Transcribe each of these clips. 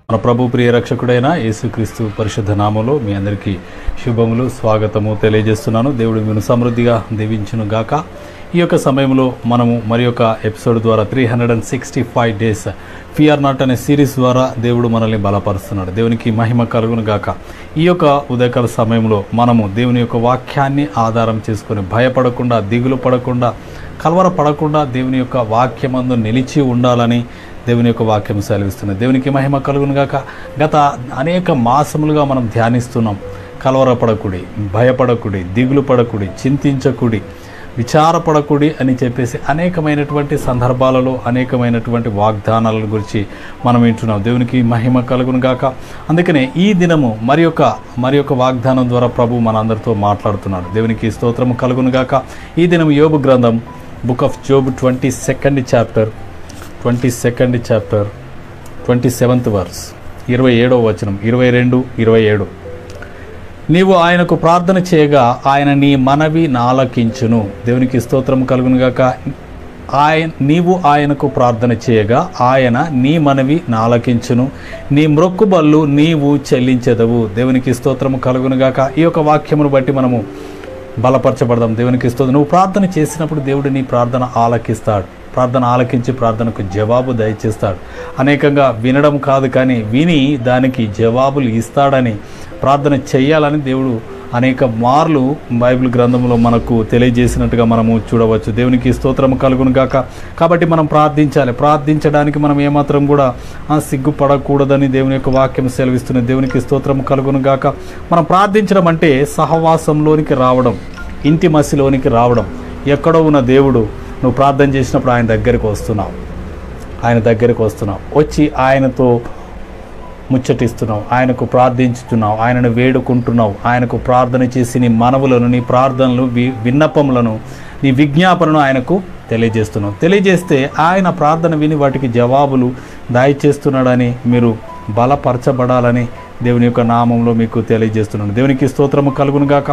మన ప్రభు ప్రియ రక్షకుడైన యేసుక్రీస్తు పరిశుద్ధ నామములో మీ అందరికీ శుభములు స్వాగతము తెలియజేస్తున్నాను దేవుడు మీరు సమృద్ధిగా దీవించును గాక ఈ యొక్క సమయంలో మనము మరి యొక్క ఎపిసోడ్ ద్వారా three hundred and sixty five days fear not అనే సిరీస్ ద్వారా దేవుడు మనల్ని బలపరుస్తున్నాడు దేవునికి మహిమ కలుగును గాక ఈ యొక్క ఉదయకాల సమయంలో మనము దేవుని యొక్క వాక్యాన్ని ఆధారం చేసుకొని భయపడకుండా దిగులు పడకుండా కలవర పడకుండా దేవుని యొక్క వాక్యమందు నిలిచి ఉండాలని దేవుని యొక్క వాక్యం సెలవిస్తున్నది దేవునికి మహిమ కలుగును గాక గత అనేక మాసములుగా మనం ధ్యానిస్తున్నాం కలవరపడకుడి భయపడకుడి దిగులు పడకుడి చింతించకుడి విచారపడకుడి అని చెప్పేసి అనేకమైనటువంటి సందర్భాలలో అనేకమైనటువంటి వాగ్దానాల గురించి మనం వింటున్నాం దేవునికి మహిమ కలుగును గాక అందుకనే ఈ దినము మరి యొక్క మరి యొక్క వాగ్దానం ద్వారా ప్రభు మనందరితో మాట్లాడుతున్నాడు దేవునికి స్తోత్రము కలుగును గాక ఈ దినం యోబు గ్రంథం book of Job twenty second chapter twenty second chapter twenty seventh verse ఇరవై ఏడవ వచనం ఇరవై రెండు ఇరవై ఏడు నీవు ఆయనకు ప్రార్థన చేయగా ఆయన నీ మనవి నాలకించును దేవునికి స్తోత్రం కలుగునుగాక ఆయన నీవు ఆయనకు ప్రార్థన చేయగా ఆయన నీ మనవి నాలకించును నీ మ్రొక్కుబళ్ళు నీవు చెల్లించెదవు దేవునికి స్తోత్రము కలుగునుగాక ఈ యొక్క వాక్యమును బట్టి మనము బలపరచబడదాం దేవునికి స్తోత్రం నువ్వు ప్రార్థన చేసినప్పుడు దేవుడు నీ ప్రార్థన ఆలకిస్తాడు ప్రార్థన ఆలకించి ప్రార్థనకు జవాబు దయచేస్తాడు అనేకంగా వినడం కాదు కానీ విని దానికి జవాబులు ఇస్తాడని ప్రార్థన చేయాలని దేవుడు అనేక మార్లు బైబిల్ గ్రంథంలో మనకు తెలియజేసినట్టుగా మనము చూడవచ్చు దేవునికి స్తోత్రం కలుగును గాక కాబట్టి మనం ప్రార్థించాలి ప్రార్థించడానికి మనం ఏమాత్రం కూడా ఆ, సిగ్గుపడకూడదని దేవుని యొక్క వాక్యం సెలవిస్తున్న దేవునికి స్తోత్రం కలుగును గాక మనం ప్రార్థించడం అంటే సహవాసంలోనికి రావడం ఇంటి మసిలోనికి రావడం ఎక్కడో ఉన్న దేవుడు నువ్వు ప్రార్థన చేసినప్పుడు ఆయన దగ్గరికి వస్తున్నావు ఆయన దగ్గరికి వస్తున్నావు వచ్చి ఆయనతో ముచ్చటిస్తున్నావు ఆయనకు ప్రార్థించుతున్నావు ఆయనను వేడుకుంటున్నావు ఆయనకు ప్రార్థన చేసి నీ మనవులను నీ ప్రార్థనలు వి విన్నపములను నీ విజ్ఞాపనను ఆయనకు తెలియజేస్తున్నావు తెలియజేస్తే ఆయన ప్రార్థన విని వాటికి జవాబులు దయచేస్తున్నాడని మీరు బలపరచబడాలని దేవుని యొక్క నామంలో మీకు తెలియజేస్తున్నాను దేవునికి స్తోత్రము కలుగును గాక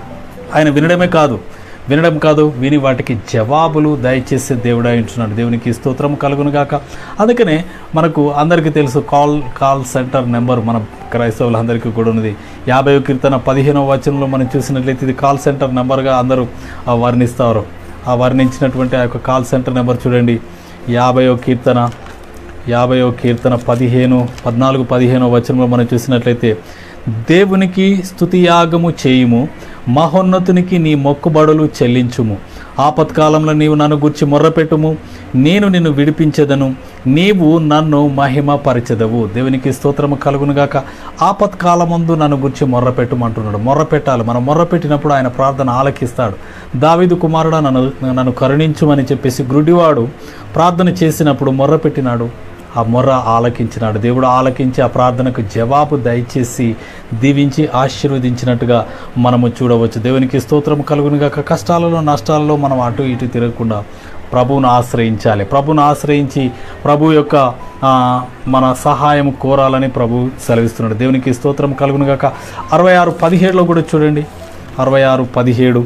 ఆయన వినడమే కాదు వినడం కాదు విని వాటికి జవాబులు దయచేసే దేవుడు ఉంటున్నాడు దేవునికి స్తోత్రం కలుగును గాక అందుకనే మనకు అందరికీ తెలుసు కాల్ కాల్ సెంటర్ నెంబర్ మన క్రైస్తవులందరికీ కూడా ఉన్నది యాభై కీర్తన పదిహేనవ వచనంలో మనం చూసినట్లయితే ఇది కాల్ సెంటర్ నెంబర్గా అందరూ ఆ వర్ణిస్తారు ఆ వర్ణించినటువంటి ఆ యొక్క కాల్ సెంటర్ నెంబర్ చూడండి యాభైవ కీర్తన యాభైవ కీర్తన పదిహేను పద్నాలుగు పదిహేను వచనంలో మనం చూసినట్లయితే దేవునికి స్తుతియాగము చేయుము మహోన్నతునికి నీ మొక్కుబడులు చెల్లించుము ఆపత్కాలంలో నీవు నన్ను గుర్చి మొర్రపెట్టుము నేను నిన్ను విడిపించదను నీవు నన్ను మహిమ పరిచెదవు దేవునికి స్తోత్రము కలుగునుగాక ఆపత్కాలమందు నన్ను గుర్చి మొర్రపెట్టుమంటున్నాడు మొర్రపెట్టాలి మనం మొర్రపెట్టినప్పుడు ఆయన ప్రార్థన ఆలకిస్తాడు దావిదు కుమారుడు నన్ను నన్ను కరుణించుమని చెప్పేసి గురుడివాడు ప్రార్థన చేసినప్పుడు మొర్రపెట్టినాడు ఆ మొర్ర ఆలకించినాడు దేవుడు ఆలకించి ఆ ప్రార్థనకు జవాబు దయచేసి దీవించి ఆశీర్వదించినట్టుగా మనము చూడవచ్చు దేవునికి స్తోత్రం కలుగునుగాక కష్టాలలో నష్టాలలో మనం అటు ఇటు తిరగకుండా ప్రభువును ఆశ్రయించాలి ప్రభువును ఆశ్రయించి ప్రభు యొక్క ఆ, మన సహాయం కోరాలని ప్రభు సెలవిస్తున్నాడు దేవునికి స్తోత్రం కలుగునుగాక అరవై ఆరు పదిహేడులో కూడా చూడండి అరవై ఆరు పదిహేడు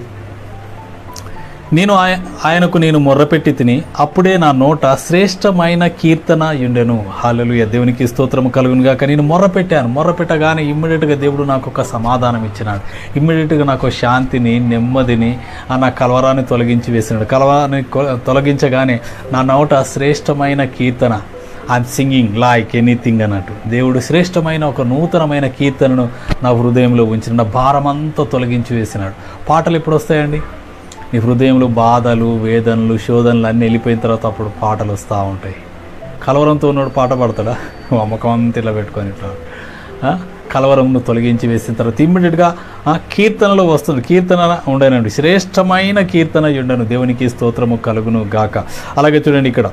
నేను ఆయ ఆయనకు నేను మొర్రపెట్టి తిని అప్పుడే నా నోట శ్రేష్టమైన కీర్తన ఉండెను హాలలుయ దేవునికి స్తోత్రము కలుగును గాక నేను మొర్రపెట్టాను మొర్రపెట్టగానే ఇమ్మీడియట్గా దేవుడు నాకు ఒక సమాధానం ఇచ్చినాడు ఇమ్మీడియట్గా నాకు శాంతిని నెమ్మదిని ఆ నా కలవరాన్ని తొలగించి వేసినాడు కలవరాన్ని కొ- తొలగించగానే నా నోట శ్రేష్టమైన కీర్తన ఐఎమ్ సింగింగ్ లైక్ ఎనీథింగ్ అన్నట్టు దేవుడు శ్రేష్టమైన ఒక నూతనమైన కీర్తనను నా హృదయంలో ఉంచిన నా భారమంతా తొలగించి వేసినాడు పాటలు ఎప్పుడు వస్తాయండి నీ హృదయంలో బాధలు వేదనలు శోధనలు అన్నీ వెళ్ళిపోయిన తర్వాత అప్పుడు పాటలు వస్తూ ఉంటాయి కలవరంతో ఉన్నాడు పాట పాడతాడా అమ్మకం అంతా ఇలా పెట్టుకొని ఇట్లా ఆ? కలవరంను తొలగించి వేసిన తర్వాత ఇమ్మీడియట్గా కీర్తనలో వస్తుంది కీర్తన ఉండనండి శ్రేష్టమైన కీర్తన ఉండను దేవునికి స్తోత్రము కలుగును గాక అలాగే చూడండి ఇక్కడ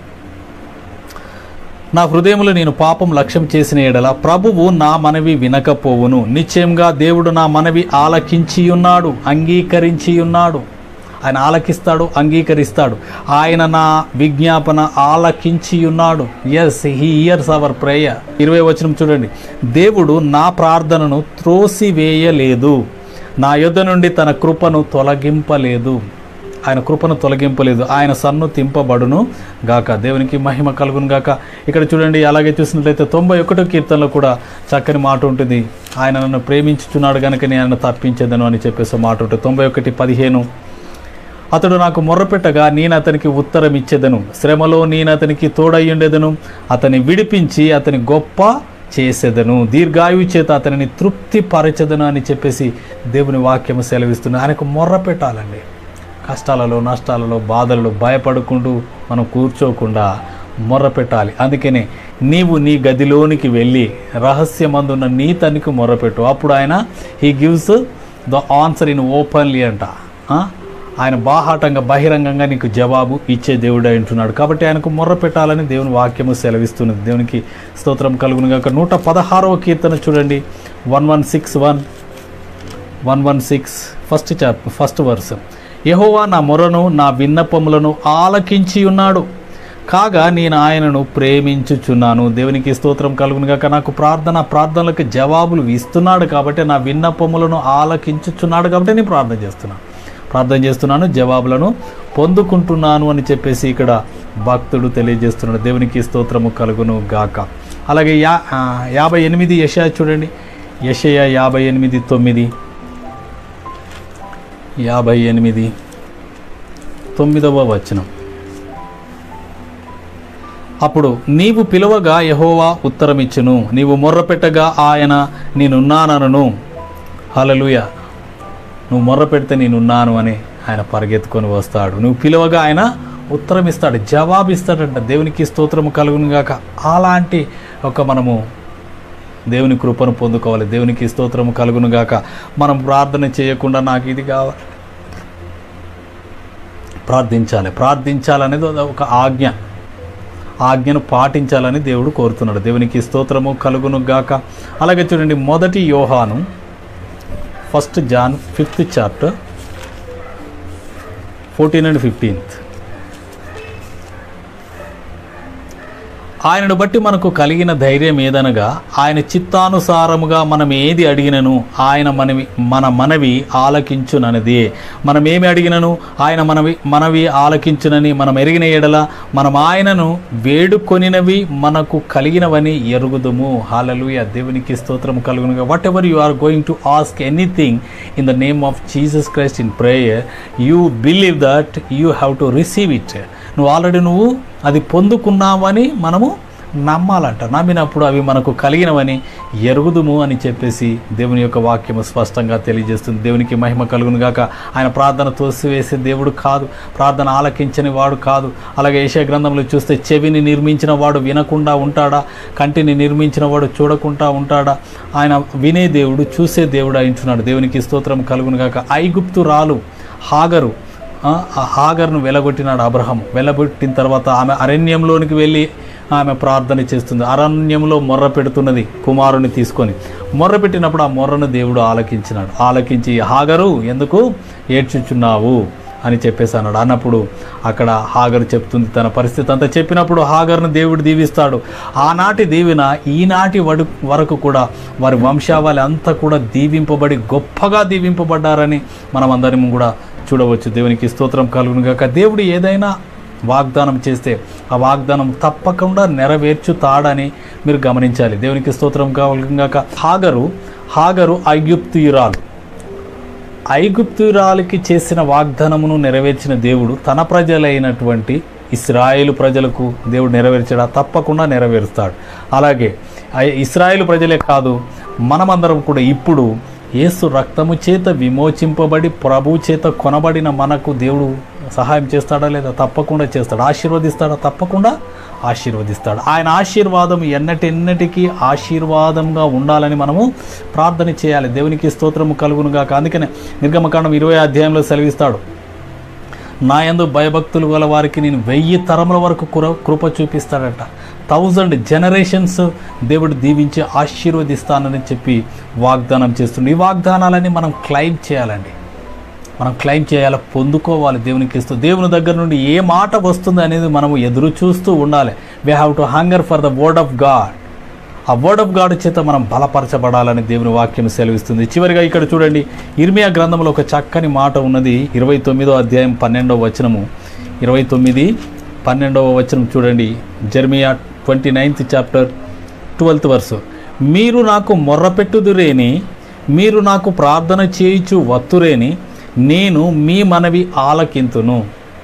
నా హృదయంలో నేను పాపం లక్ష్యం చేసిన ఎడల ప్రభువు నా మనవి వినకపోవును నిశ్చయంగా దేవుడు నా మనవి ఆలకించి ఉన్నాడు అంగీకరించి ఉన్నాడు ఆయన ఆలకిస్తాడు అంగీకరిస్తాడు ఆయన నా విజ్ఞాపన ఆలకించి ఉన్నాడు yes he hears our prayer ఇరవై వచనం చూడండి దేవుడు నా ప్రార్థనను త్రోసివేయలేదు నా యొద్ద నుండి తన కృపను తొలగింపలేదు ఆయన కృపను తొలగింపలేదు ఆయన సన్ను తింపబడును గాక దేవునికి మహిమ కలుగును గాక ఇక్కడ చూడండి అలాగే చూసినట్లయితే తొంభై ఒకటో కీర్తనలో కూడా చక్కని మాట ఉంటుంది ఆయన నన్ను ప్రేమించుచున్నాడు కనుక నేను ఆయన తప్పించేదను అని చెప్పేసి మాట ఉంటుంది తొంభై ఒకటి పదిహేను అతడు నాకు మొర్రపెట్టగా నేను అతనికి ఉత్తరం ఇచ్చేదను శ్రమలో నేను అతనికి తోడయ్యుండెదను అతని విడిపించి అతని గొప్ప చేసేదను దీర్ఘాయువు చేత అతనిని తృప్తి పరచదను అని చెప్పేసి దేవుని వాక్యము సెలవిస్తుంది ఆయనకు మొర్ర పెట్టాలండి కష్టాలలో నష్టాలలో బాధలలో భయపడుకుంటూ మనం కూర్చోకుండా మొర్ర పెట్టాలి అందుకనే నీవు నీ గదిలోనికి వెళ్ళి రహస్యమందున్న నీ తనికి మొర్రపెట్టు అప్పుడు ఆయన he gives the answer in openly అంట ఆ? ఆయన బాహాటంగా బహిరంగంగా నీకు జవాబు ఇచ్చే దేవుడు అంటున్నాడు కాబట్టి ఆయనకు మొర్ర పెట్టాలని దేవుని వాక్యము సెలవిస్తున్నది దేవునికి స్తోత్రం కలుగును గాక నూట పదహారవ కీర్తన చూడండి one one six one one one six first chap first verse యహోవా నా మొరను నా విన్నపములను ఆలకించి ఉన్నాడు కాగా నేను ఆయనను ప్రేమించుచున్నాను దేవునికి స్తోత్రం కలుగును గాక నాకు ప్రార్థన ప్రార్థనలకు జవాబులు ఇస్తున్నాడు కాబట్టి నా విన్నపములను ఆలకించుచున్నాడు కాబట్టి నేను ప్రార్థన చేస్తున్నాను ప్రార్థన చేస్తున్నాను జవాబులను పొందుకుంటున్నాను అని చెప్పేసి ఇక్కడ భక్తుడు తెలియజేస్తున్నాడు దేవునికి స్తోత్రము కలుగును గాక అలాగే యా ఆ, యాభై ఎనిమిది యషయా చూడండి యషయ యాభై ఎనిమిది తొమ్మిది యాభై ఎనిమిది తొమ్మిదవ వచనం అప్పుడు నీవు పిలువగా యహోవా ఉత్తరమిచ్చును నీవు మొర్రపెట్టగా ఆయన నేనున్నానను హలలుయ నువ్వు మొర్ర పెడితే నేనున్నాను అని ఆయన పరిగెత్తుకొని వస్తాడు నువ్వు పిలువగా ఆయన ఉత్తరం ఇస్తాడు జవాబు ఇస్తాడంట దేవునికి స్తోత్రము కలుగును గాక అలాంటి ఒక మనము దేవుని కృపను పొందుకోవాలి దేవునికి స్తోత్రము కలుగును గాక మనం ప్రార్థన చేయకుండా నాకు ఇది కావాలి ప్రార్థించాలి ప్రార్థించాలనేది ఒక ఆజ్ఞ ఆజ్ఞను పాటించాలని దేవుడు కోరుతున్నాడు దేవునికి స్తోత్రము కలుగును గాక అలాగే చూడండి మొదటి యోహాను first John fifth chapter fourteen and fifteenth ఆయనను బట్టి మనకు కలిగిన ధైర్యం ఏదనగా ఆయన చిత్తానుసారముగా మనం ఏది అడిగినను ఆయన మనవి మన మనవి ఆలకించుననిది మనం ఏమి అడిగినను ఆయన మనవి మనవి ఆలకించునని మనం ఎరిగిన ఎడల మనం ఆయనను వేడుకొనినవి మనకు కలిగినవని ఎరుగుదుము హాలలుయ దేవునికి స్తోత్రం కలుగునుగా whatever you are going to ask anything in the name of Jesus Christ in prayer you believe that you have to receive it నువ్వు ఆల్రెడీ నువ్వు అది పొందుకున్నావని మనము నమ్మాలంట నమ్మినప్పుడు అవి మనకు కలిగినవని ఎరుగుదుము అని చెప్పేసి దేవుని యొక్క వాక్యము స్పష్టంగా తెలియజేస్తుంది దేవునికి మహిమ కలుగును గాక ఆయన ప్రార్థన తోసివేసే దేవుడు కాదు ప్రార్థన ఆలకించని వాడు కాదు అలాగే ఏషియా గ్రంథంలో చూస్తే చెవిని నిర్మించిన వాడు వినకుండా ఉంటాడా కంటిని నిర్మించిన వాడు చూడకుండా ఉంటాడా ఆయన వినే దేవుడు చూసే దేవుడు అంటున్నాడు దేవునికి స్తోత్రం కలుగును గాక ఐగుప్తు రాలు హాగరు ఆ ఆ హాగర్ను వెలగొట్టినాడు అబ్రహం వెలగొట్టిన తర్వాత ఆమె అరణ్యంలోనికి వెళ్ళి ఆమె ప్రార్థన చేస్తుంది అరణ్యంలో మొర్ర పెడుతున్నది కుమారుని తీసుకొని మొర్ర పెట్టినప్పుడు ఆ మొర్రను దేవుడు ఆలకించినాడు ఆలకించి హాగరు ఎందుకు ఏడ్చుచున్నావు అని చెప్పేసి అన్నాడు అన్నప్పుడు అక్కడ హాగరు చెప్తుంది తన పరిస్థితి అంతా చెప్పినప్పుడు హాగర్ను దేవుడు దీవిస్తాడు ఆనాటి దీవెన ఈనాటి వడు వరకు కూడా వారి వంశావళి అంతా కూడా దీవింపబడి గొప్పగా దీవింపబడ్డారని మనం అందరం కూడా చూడవచ్చు దేవునికి స్తోత్రం కలుగును గాక దేవుడు ఏదైనా వాగ్దానం చేస్తే ఆ వాగ్దానం తప్పకుండా నెరవేర్చుతాడని మీరు గమనించాలి దేవునికి స్తోత్రం కలుగును గాక హాగరు హాగరు ఐగుప్తుయురాలు ఐగుప్తురాలకి చేసిన వాగ్దానమును నెరవేర్చిన దేవుడు తన ప్రజలైనటువంటి ఇస్రాయేలు ప్రజలకు దేవుడు నెరవేర్చడా తప్పకుండా నెరవేరుస్తాడు అలాగే ఆ ఇస్రాయేలు ప్రజలే కాదు మనమందరం కూడా ఇప్పుడు యేసు రక్తము చేత విమోచింపబడి ప్రభు చేత కొనబడిన మనకు దేవుడు సహాయం చేస్తాడా లేదా తప్పకుండా చేస్తాడు ఆశీర్వదిస్తాడా తప్పకుండా ఆశీర్వదిస్తాడు ఆయన ఆశీర్వాదం ఎన్నటెన్నటికీ ఆశీర్వాదంగా ఉండాలని మనము ప్రార్థన చేయాలి దేవునికి స్తోత్రము కలుగునుగాక అందుకనే నిర్గమకాండం ఇరవై అధ్యాయంలో సెలవిస్తాడు నా యందు భయభక్తులు గల వారికి నేను వెయ్యి తరముల వరకు కృ కృప చూపిస్తాడట థౌజండ్ జనరేషన్స్ దేవుడు దీవించి ఆశీర్వదిస్తానని చెప్పి వాగ్దానం చేస్తుంది ఈ వాగ్దానాలని మనం క్లైమ్ చేయాలండి మనం క్లైమ్ చేయాలి పొందుకోవాలి దేవునికి ఇస్తూ దేవుని దగ్గర నుండి ఏ మాట వస్తుంది అనేది మనము ఎదురు చూస్తూ ఉండాలి we have to hunger for the word of God ఆ వర్డ్ ఆఫ్ గాడ్ చేత మనం బలపరచబడాలని దేవుని వాక్యం సెలవిస్తుంది చివరిగా ఇక్కడ చూడండి ఇర్మియా గ్రంథంలో ఒక చక్కని మాట ఉన్నది ఇరవై తొమ్మిదో అధ్యాయం పన్నెండవ వచనము ఇరవై తొమ్మిది పన్నెండవ వచనం చూడండి Jeremiah twenty ninth chapter twelfth verse మీరు నాకు మొర్రపెట్టుదురేని మీరు నాకు ప్రార్థన చేయుచు వత్తురేని నేను మీ మనవి ఆలకింతును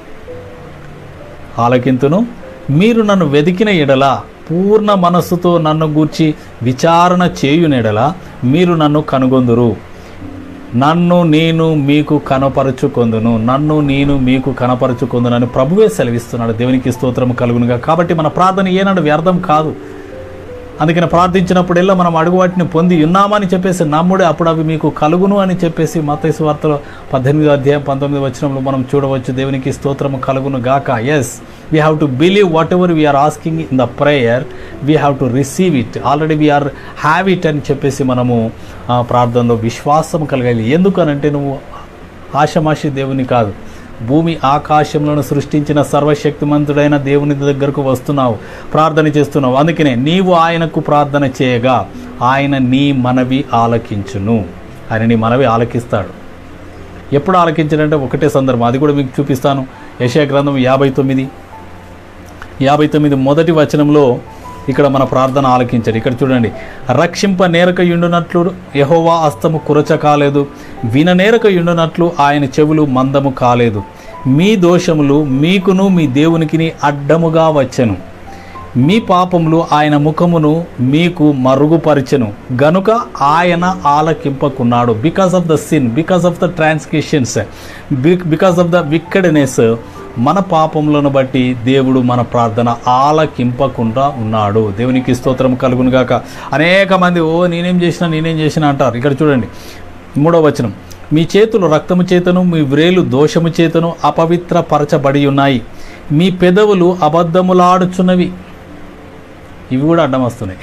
ఆలకింతును మీరు నన్ను వెతికిన ఎడల పూర్ణ మనస్సుతో నన్ను గూర్చి విచారణ చేయునెడల మీరు నన్ను కనుగొందురు నన్ను నేను మీకు కనపరుచుకొందును నన్ను నేను మీకు కనపరుచుకొందునని ప్రభువే సెలవిస్తున్నాడు దేవునికి స్తోత్రం కలుగునుగా కాబట్టి మన ప్రార్థన ఏనాడు వ్యర్థం కాదు అందుకని ప్రార్థించినప్పుడల్లా మనం అడుగు వాటిని పొంది ఉన్నామని చెప్పేసి నమ్ముడే అప్పుడు అవి మీకు కలుగును అని చెప్పేసి మతైసు వార్తలో పద్దెనిమిదో అధ్యాయం పంతొమ్మిది వచ్చినంలో మనం చూడవచ్చు దేవునికి స్తోత్రము కలుగును గాక yes we have to believe whatever we are asking in the prayer we have to receive it already we are have it అని చెప్పేసి మనము ఆ, ప్రార్థనలో విశ్వాసం కలగాలి ఎందుకనంటే నువ్వు ఆశమాషి దేవుని కాదు భూమి ఆకాశంలను సృష్టించిన సర్వశక్తిమంతుడైన దేవుని దగ్గరకు వస్తున్నావు ప్రార్థన చేస్తున్నావు అందుకనే నీవు ఆయనకు ప్రార్థన చేయగా ఆయన నీ మనవి ఆలకించును ఆయన నీ మనవి ఆలకిస్తాడు ఎప్పుడు ఆలకించాడంటే ఒకటే సందర్భం అది కూడా మీకు చూపిస్తాను యశయ గ్రంథం యాభై తొమ్మిది యాభై తొమ్మిది మొదటి వచనంలో ఇక్కడ మన ప్రార్థన ఆలకించాడు ఇక్కడ చూడండి రక్షింప నేరక యుండునట్లు యహోవా అస్తము కురచ కాలేదు విన నేరక యుండునట్లు ఆయన చెవులు మందము కాలేదు మీ దోషములు మీకును మీ దేవునికిని అడ్డముగా వచ్చెను మీ పాపములు ఆయన ముఖమును మీకు మరుగుపరిచెను గనుక ఆయన ఆలకింపకున్నాడు because of the sin because of the transgressions because of the wickedness మన పాపములను బట్టి దేవుడు మన ప్రార్థన ఆలకింపకుండా ఉన్నాడు దేవునికి స్తోత్రం కలుగును గాక అనేక మంది ఓ నేనేం చేసినా నేనేం చేసినా అంటారు ఇక్కడ చూడండి మూడవ వచనం మీ చేతులు రక్తము చేతను మీ వ్రేలు దోషము చేతను అపవిత్రపరచబడి ఉన్నాయి మీ పెదవులు అబద్ధములాడుచున్నవి ఇవి కూడా అడ్డం వస్తున్నాయి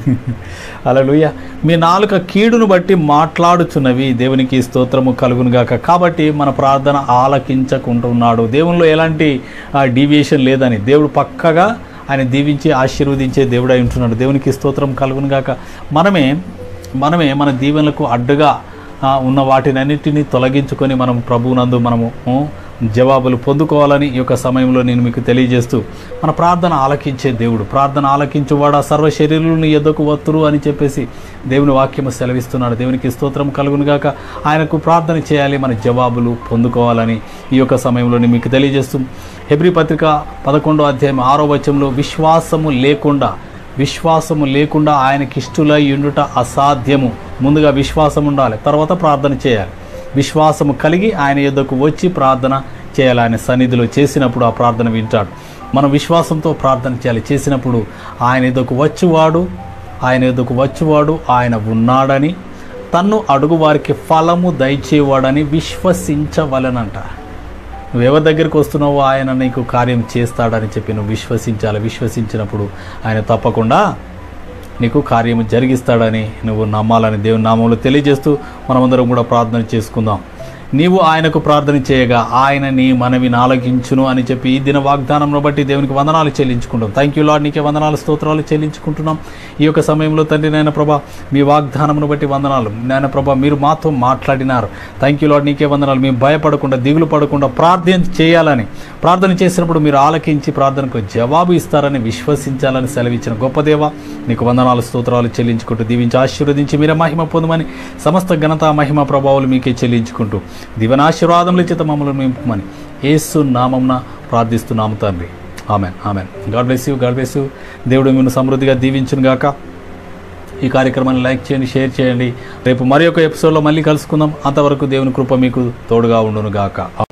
అలలుయ మీ నాలుక కీడును బట్టి మాట్లాడుచున్నవి దేవునికి స్తోత్రము కలుగునుగాక కాబట్టి మన ప్రార్థన ఆలకించకుంటున్నాడు దేవునిలో ఎలాంటి డీవియేషన్ లేదని దేవుడు పక్కగా ఆయన దీవించి ఆశీర్వదించే దేవుడు అయి ఉంటున్నాడు దేవునికి స్తోత్రం కలుగునుగాక మనమే మనమే మన దీవెనలకు అడ్డుగా ఆ, ఉన్న వాటినన్నిటినీ తొలగించుకొని మనం ప్రభువునందు మనము ఉ, జవాబులు పొందుకోవాలని ఈ యొక్క సమయంలో నేను మీకు తెలియజేస్తూ మన ప్రార్థన ఆలకించే దేవుడు ప్రార్థన ఆలకించువాడా సర్వ శరీరులను ఎద్దకు వత్తురు అని చెప్పేసి దేవుని వాక్యము సెలవిస్తున్నాడు దేవునికి స్తోత్రం కలుగునుగాక ఆయనకు ప్రార్థన చేయాలి మన జవాబులు పొందుకోవాలని ఈ యొక్క సమయంలో నేను మీకు తెలియజేస్తూ హెబ్రి పత్రిక పదకొండో అధ్యాయం ఆరో వచనంలో విశ్వాసము లేకుండా విశ్వాసము లేకుండా ఆయనకి ఇష్టులై ఉండుట అసాధ్యము ముందుగా విశ్వాసం ఉండాలి తర్వాత ప్రార్థన చేయాలి విశ్వాసము కలిగి ఆయన యొద్దకు వచ్చి ప్రార్థన చేయాలి ఆయన సన్నిధిలో చేసినప్పుడు ఆ ప్రార్థన వింటాడు మనం విశ్వాసంతో ప్రార్థన చేయాలి చేసినప్పుడు ఆయన యొద్దకు వచ్చువాడు ఆయన యొద్దకు వచ్చువాడు ఆయన ఉన్నాడని తన్ను అడుగు వారికి ఫలము దయచేవాడని విశ్వసించవలనంట నువ్వు ఎవరి దగ్గరికి వస్తున్నావో ఆయన నీకు కార్యం చేస్తాడని చెప్పి నువ్వు విశ్వసించాలి విశ్వసించినప్పుడు ఆయన తప్పకుండా నీకు కార్యము జరిగిస్తాడని నువ్వు నమ్మాలని దేవుని నామంలో తెలియజేస్తూ మనమందరం కూడా ప్రార్థన చేసుకుందాం నీవు ఆయనకు ప్రార్థన చేయగా ఆయన నీ మనవి నాలగించును అని చెప్పి ఈ దిన వాగ్దానంను బట్టి దేవునికి వందనాలు చెల్లించుకుంటాం థ్యాంక్ యూ లాడ్ నీకే వందనాలు స్తోత్రాలు చెల్లించుకుంటున్నాం ఈ యొక్క సమయంలో తండ్రి నాయన ప్రభా మీ వాగ్దానమును బట్టి వందనాలు నాయన ప్రభా మీరు మాతో మాట్లాడినారు థ్యాంక్ యూ లాడ్ నీకే వందనాలు మేము భయపడకుండా దిగులు పడకుండా ప్రార్థన చేయాలని ప్రార్థన చేసినప్పుడు మీరు ఆలకించి ప్రార్థనకు జవాబు ఇస్తారని విశ్వసించాలని సెలవిచ్చిన గొప్ప దేవ నీకు వందనాలు స్తోత్రాలు చెల్లించుకుంటూ దీవించి ఆశీర్వదించి మీరే మహిమ పొందమని సమస్త ఘనత మహిమ ప్రభావాలు మీకే చెల్లించుకుంటూ దివనాశీర్వాదముల చేత మమ్మల్ని నింపమని యేసు నామంన ప్రార్థిస్తున్నాము తండ్రి amen amen God bless you God bless you దేవుడు మిమ్మల్ని సమృద్ధిగా దీవించును గాక ఈ కార్యక్రమాన్ని లైక్ చేయండి షేర్ చేయండి రేపు మరి ఒక ఎపిసోడ్లో మళ్ళీ కలుసుకుందాం అంతవరకు దేవుని కృప మీకు తోడుగా ఉండును గాక